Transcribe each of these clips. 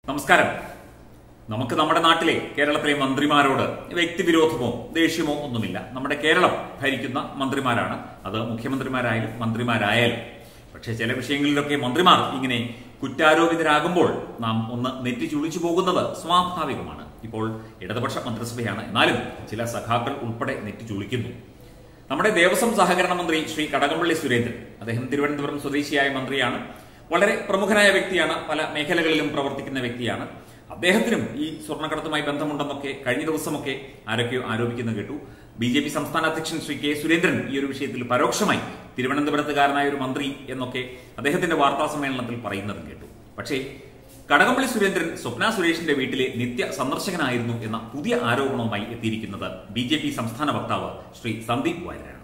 നമസ്കാരം നമുക്ക് നമ്മുടെ നാട്ടിലെ കേരളത്തിലെ മന്ത്രിമാരോട് വ്യക്തിവിരോധമോ ദേഷ്യമോ ഒന്നുമില്ല നമ്മുടെ കേരളം ഭരിക്കുന്ന മന്ത്രിമാരാണ് അത് മുഖ്യമന്ത്രിമാരായാലും മന്ത്രിമാരായാലും പക്ഷേ ചില വിഷയങ്ങളിലൊക്കെ മന്ത്രിമാർ ഇങ്ങനെ കുറ്റാരോപിതരാകുമ്പോൾ നാം ഒന്ന് നെറ്റി ചുളിച്ചു പോകുന്നത് സ്വാഭാവികമാണ് ഇപ്പോൾ ഇടതുപക്ഷ മന്ത്രിസഭയാണ് എന്നാലും ചില സഖാക്കൾ ഉൾപ്പെടെ നെറ്റി ചുളിക്കുന്നു നമ്മുടെ ദേവസ്വം സഹകരണ മന്ത്രി ശ്രീ കടകംപള്ളി സുരേന്ദ്രൻ അദ്ദേഹം തിരുവനന്തപുരം സ്വദേശിയായ മന്ത്രിയാണ് വളരെ പ്രമുഖനായ വ്യക്തിയാണ് പല മേഖലകളിലും പ്രവർത്തിക്കുന്ന വ്യക്തിയാണ് അദ്ദേഹത്തിനും ഈ സ്വർണ്ണക്കടത്തുമായി ബന്ധമുണ്ടെന്നൊക്കെ കഴിഞ്ഞ ദിവസമൊക്കെ ആരൊക്കെയോ ആരോപിക്കുന്നത് കേട്ടു ബി ജെ പി സംസ്ഥാന അധ്യക്ഷൻ ശ്രീ കെ സുരേന്ദ്രൻ ഈ ഒരു വിഷയത്തിൽ പരോക്ഷമായി തിരുവനന്തപുരത്തുകാരനായ ഒരു മന്ത്രി എന്നൊക്കെ അദ്ദേഹത്തിന്റെ വാർത്താ സമ്മേളനത്തിൽ പറയുന്നതും കേട്ടു പക്ഷേ കടകംപള്ളി സുരേന്ദ്രൻ സ്വപ്ന സുരേഷിന്റെ വീട്ടിലെ നിത്യ സന്ദർശകനായിരുന്നു എന്ന പുതിയ ആരോപണവുമായി എത്തിയിരിക്കുന്നത് ബി ജെ പി സംസ്ഥാന വക്താവ് ശ്രീ സന്ദീപ് വാര്യരാണ്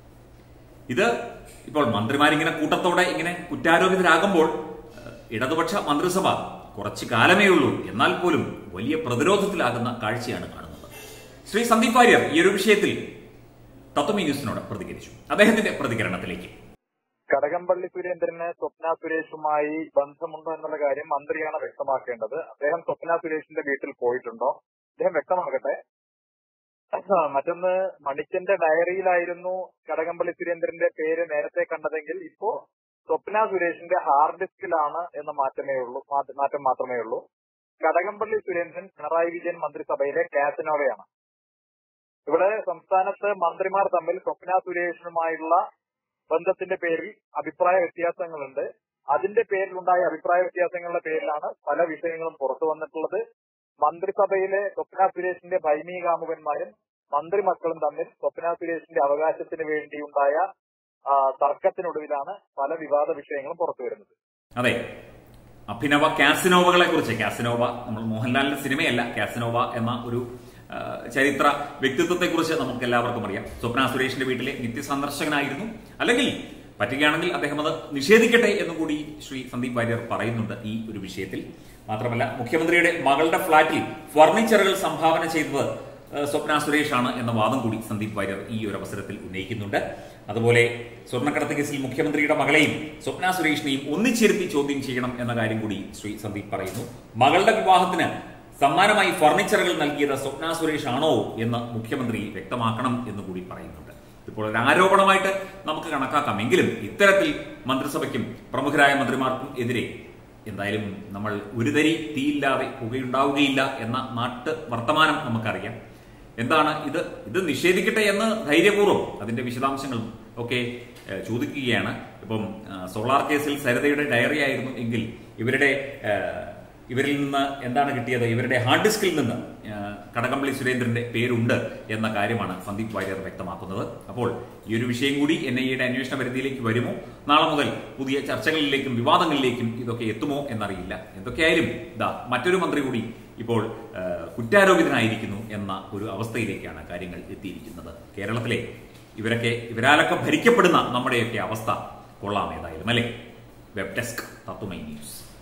ഇത് ഇപ്പോൾ മന്ത്രിമാരിങ്ങനെ കൂട്ടത്തോടെ ഇങ്ങനെ കുറ്റാരോപിതരാകുമ്പോൾ ഏഹ്, ഇടതുപക്ഷ മന്ത്രിസഭ കുറച്ചു കാലമേ ഉള്ളൂ എന്നാൽ പോലും വലിയ പ്രതിരോധത്തിലാകുന്ന കാഴ്ചയാണ് കാണുന്നത് ശ്രീ സന്ദീപ് വാര്യർ ഈ ഒരു വിഷയത്തിൽ തത്വമി ന്യൂസിനോട് പ്രതികരിച്ചു അദ്ദേഹത്തിന്റെ പ്രതികരണത്തിലേക്ക് കടകംപള്ളി സുരേന്ദ്രന് സ്വപ്ന സുരേഷുമായി ബന്ധമുണ്ടോ എന്നുള്ള കാര്യം മന്ത്രിയാണ് വ്യക്തമാക്കേണ്ടത് അദ്ദേഹം സ്വപ്ന സുരേഷിന്റെ വീട്ടിൽ പോയിട്ടുണ്ടോ അദ്ദേഹം വ്യക്തമാക്കട്ടെ മറ്റൊന്ന് മണിക്കന്റെ ഡയറിയിലായിരുന്നു കടകംപള്ളി സുരേന്ദ്രന്റെ പേര് നേരത്തെ കണ്ടതെങ്കിൽ ഇപ്പോ സ്വപ്ന സുരേഷിന്റെ ഹാർഡ് ഡിസ്കിലാണ് എന്ന മാറ്റമേ ഉള്ളൂ മാറ്റ- മാറ്റം മാത്രമേ ഉള്ളൂ കടകംപള്ളി സുരേന്ദ്രൻ പിണറായി വിജയൻ മന്ത്രിസഭയിലെ കാസിനോവയാണ് ഇവിടെ സംസ്ഥാനത്ത് മന്ത്രിമാർ തമ്മിൽ സ്വപ്ന സുരേഷിനുമായുള്ള ബന്ധത്തിന്റെ പേരിൽ അഭിപ്രായ വ്യത്യാസങ്ങളുണ്ട് അതിന്റെ പേരിലുണ്ടായ അഭിപ്രായ വ്യത്യാസങ്ങളുടെ പേരിലാണ് പല വിഷയങ്ങളും പുറത്തു വന്നിട്ടുള്ളത് മന്ത്രിസഭയിലെ സ്വപ്ന സുരേഷിന്റെ ഭൈമീ കാമുകന്മാരും മന്ത്രിമക്കളും തമ്മിൽ സ്വപ്ന സുരേഷിന്റെ അവകാശത്തിന് വേണ്ടിയുണ്ടായ ആ, തർക്കത്തിനൊടുവിലാണ് പല വിവാദ വിഷയങ്ങളും പുറത്തു വരുന്നത് അതെ അഭിനവ കാസിനോവകളെ കുറിച്ച് കാസിനോവ നമ്മൾ മോഹൻലാലിന്റെ സിനിമയല്ല കാസിനോവ എന്ന ഒരു ആ, ചരിത്ര വ്യക്തിത്വത്തെ കുറിച്ച് നമുക്ക് എല്ലാവർക്കും അറിയാം സ്വപ്ന സുരേഷിന്റെ വീട്ടിലെ നിത്യസന്ദർശകനായിരുന്നു അല്ലെങ്കിൽ പറ്റുകയാണെങ്കിൽ അദ്ദേഹം അത് നിഷേധിക്കട്ടെ എന്നും കൂടി ശ്രീ സന്ദീപ് വാര്യർ പറയുന്നുണ്ട് ഈ ഒരു വിഷയത്തിൽ മാത്രമല്ല മുഖ്യമന്ത്രിയുടെ മകളുടെ ഫ്ളാറ്റിൽ ഫർണിച്ചറുകൾ സംഭാവന ചെയ്തത് ഏഹ് സ്വപ്ന സുരേഷാണ് എന്ന വാദം കൂടി സന്ദീപ് വാര്യർ ഈ ഒരു അവസരത്തിൽ ഉന്നയിക്കുന്നുണ്ട് അതുപോലെ സ്വർണ്ണക്കടത്ത് കേസിൽ മുഖ്യമന്ത്രിയുടെ മകളെയും സ്വപ്ന സുരേഷിനെയും ഒന്നിച്ചിരുത്തി ചോദ്യം ചെയ്യണം എന്ന കാര്യം കൂടി ശ്രീ സന്ദീപ് പറയുന്നു മകളുടെ വിവാഹത്തിന് സമ്മാനമായി ഫർണിച്ചറുകൾ നൽകിയത് സ്വപ്ന സുരേഷ് ആണോ എന്ന് മുഖ്യമന്ത്രി വ്യക്തമാക്കണം എന്ന് കൂടി പറയുന്നുണ്ട് ഇപ്പോൾ ഒരു ആരോപണമായിട്ട് നമുക്ക് കണക്കാക്കാം എങ്കിലും ഇത്തരത്തിൽ മന്ത്രിസഭയ്ക്കും പ്രമുഖരായ മന്ത്രിമാർക്കും എതിരെ എന്തായാലും നമ്മൾ ഒരു തരി തീയില്ലാതെ പുകയുണ്ടാവുകയില്ല എന്ന നാട്ട് വർത്തമാനം നമുക്കറിയാം എന്താണ് ഇത് ഇത് നിഷേധിക്കട്ടെ എന്ന് ധൈര്യപൂർവ്വം അതിന്റെ വിശദാംശങ്ങളും ഒക്കെ ഏഹ്, ചോദിക്കുകയാണ് ഇപ്പം ആ, സോളാർ കേസിൽ സരിതയുടെ ഡയറി ആയിരുന്നു എങ്കിൽ ഇവരുടെ ഏഹ്, ഇവരിൽ നിന്ന് എന്താണ് കിട്ടിയത് ഇവരുടെ ഹാർഡ് ഡിസ്കിൽ നിന്ന് ആ, കടകംപള്ളി സുരേന്ദ്രന്റെ പേരുണ്ട് എന്ന കാര്യമാണ് സന്ദീപ് വാര്യർ വ്യക്തമാക്കുന്നത് അപ്പോൾ ഈ ഒരു വിഷയം കൂടി എൻ ഐ എയുടെ അന്വേഷണ പരിധിയിലേക്ക് വരുമോ നാളെ മുതൽ പുതിയ ചർച്ചകളിലേക്കും വിവാദങ്ങളിലേക്കും ഇതൊക്കെ എത്തുമോ എന്നറിയില്ല എന്തൊക്കെയായാലും ഇതാ മറ്റൊരു മന്ത്രി കൂടി ഇപ്പോൾ ആ, കുറ്റാരോപിതനായിരിക്കുന്നു എന്ന ഒരു അവസ്ഥയിലേക്കാണ് കാര്യങ്ങൾ എത്തിയിരിക്കുന്നത് കേരളത്തിലെ ഇവരൊക്കെ ഇവരാലൊക്കെ ഭരിക്കപ്പെടുന്ന നമ്മുടെയൊക്കെ അവസ്ഥ കൊള്ളാം ഏതായാലും അല്ലേ വെബ് ഡെസ്ക് തത്തുമൈ ന്യൂസ്